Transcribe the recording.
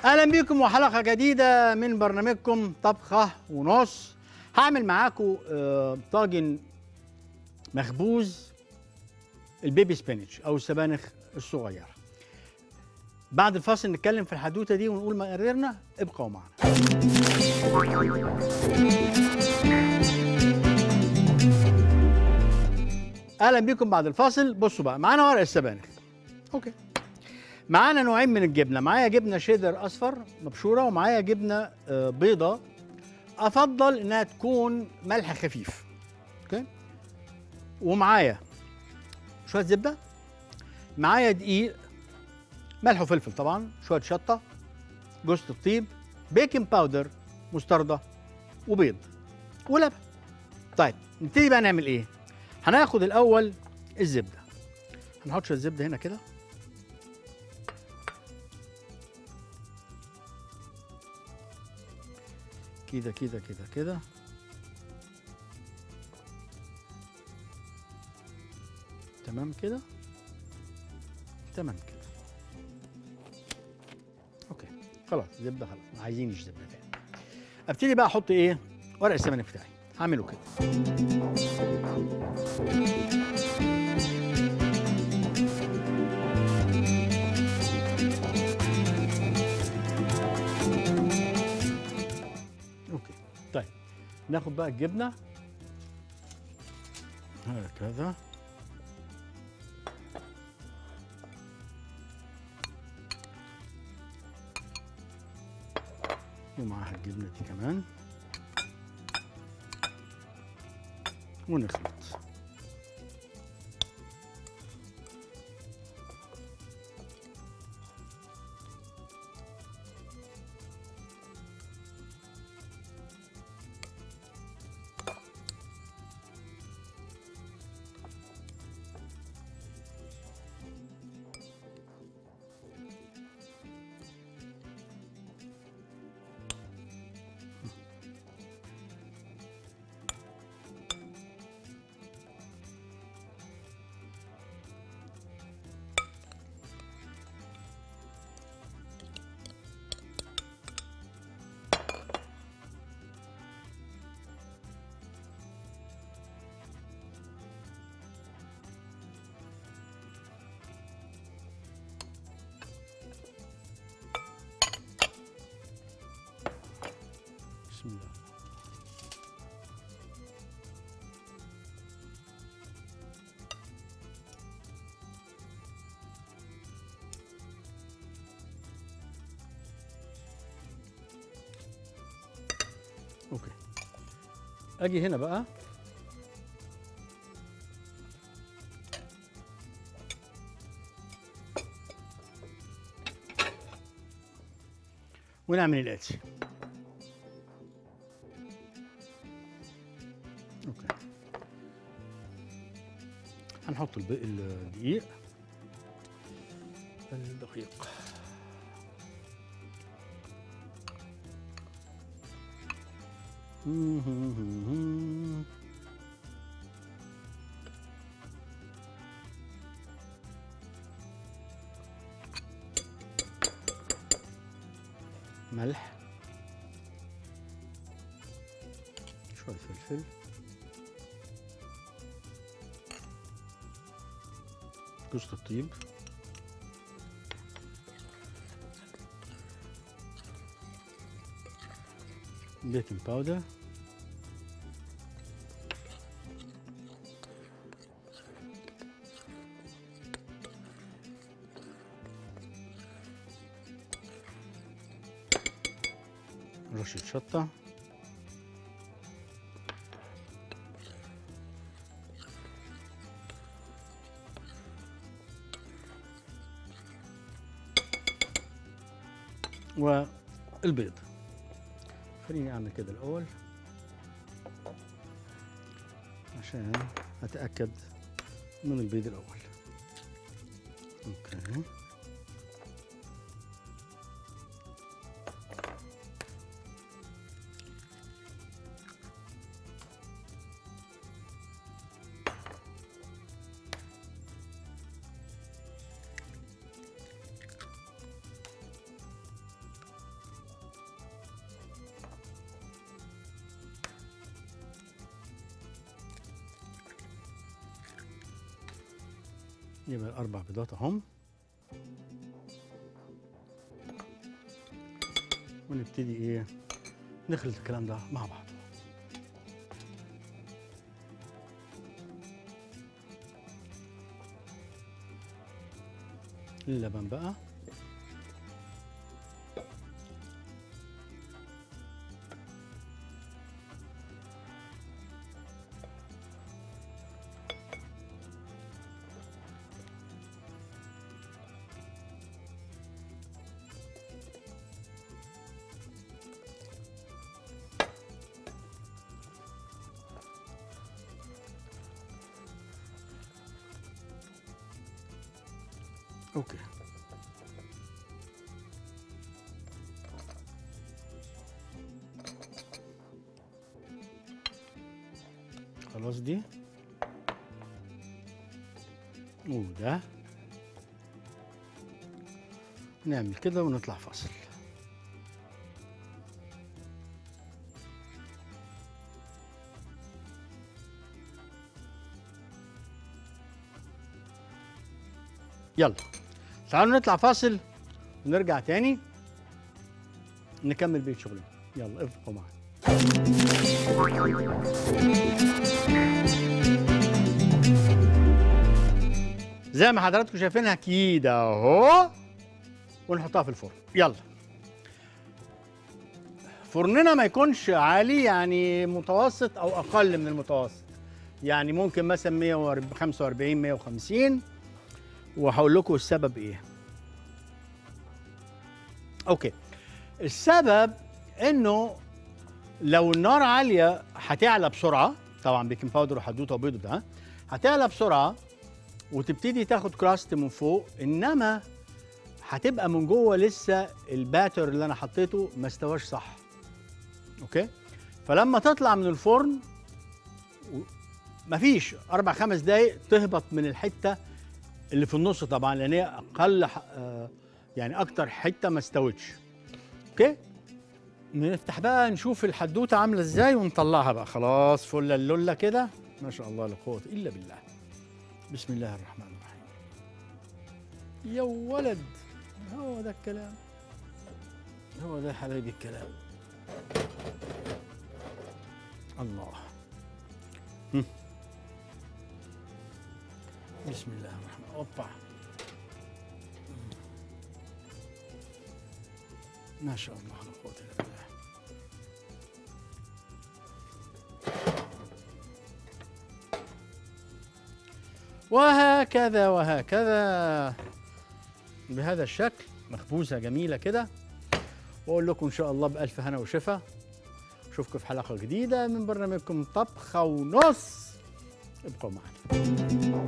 اهلا بيكم وحلقه جديده من برنامجكم طبخه ونص هعمل معاكم آه، طاجن مخبوز البيبي سبينش او السبانخ الصغيره بعد الفاصل نتكلم في الحدوته دي ونقول مقررنا ابقوا معنا اهلا بيكم بعد الفاصل بصوا بقى معانا ورق السبانخ اوكي معانا نوعين من الجبنه معايا جبنه شيدر اصفر مبشوره ومعايا جبنه آه، بيضه افضل انها تكون ملح خفيف اوكي ومعايا شويه زبده معايا دقيق ملح وفلفل طبعا شويه شطه جوز الطيب بيكنج باودر مستردة وبيض ولبن طيب نبتدي بقى نعمل ايه هناخد الاول الزبده هنحط شويه زبده هنا كده كده كده كده كده تمام كده تمام كده اوكي خلاص زبده خلاص ما عايزينش زبده تاني ابتدي بقى احط ايه ورق السمنه بتاعي هعمله كده اوكي طيب ناخد بقى الجبنه هكذا ومعاها الجبنه دي كمان ونخلط بسم الله اوكي اجي هنا بقى ونعمل الاتي اوكي هنحط الب- الدقيق الدقيق ملح شوية فلفل جوز الطيب بيكنج باودر رشة شطة والبيض خليني اعمل كده الاول عشان اتاكد من البيض الاول اوكي يبقى الاربع بيضات اهم ونبتدي ايه نخلط الكلام ده مع بعض اللبن بقى اوكي خلاص دي وده نعمل كده ونطلع فاصل يلا تعالوا نطلع فاصل ونرجع تاني نكمل بيت شغلنا يلا افقوا معانا زي ما حضراتكم شايفينها كده اهو ونحطها في الفرن يلا فرننا ما يكونش عالي يعني متوسط او اقل من المتوسط يعني ممكن مثلا 145 150 وهقول لكم السبب ايه اوكي السبب انه لو النار عاليه هتعلى بسرعه طبعا بيكنج باودر وحدوته وبيض ده هتعلى بسرعه وتبتدي تاخد كراست من فوق انما هتبقى من جوه لسه الباتر اللي انا حطيته ما استواش صح اوكي فلما تطلع من الفرن و- مفيش اربع خمس دقايق تهبط من الحته اللي في النص طبعا لان هي اقل ح- آه، يعني اكتر حته ما استوتش اوكي نفتح بقى نشوف الحدوته عامله ازاي ونطلعها بقى خلاص فله اللوله كده ما شاء الله لا قوه الا بالله بسم الله الرحمن الرحيم يا ولد هو ده الكلام هو ده حبايبي الكلام الله هم. بسم الله الرحمن اوبا ما شاء الله لا قوه الا بالله وهكذا وهكذا بهذا الشكل مخبوزة جميلة كده وأقول لكم إن شاء الله بألف هنا وشفا أشوفكم في حلقة جديدة من برنامجكم طبخة ونص ابقوا معنا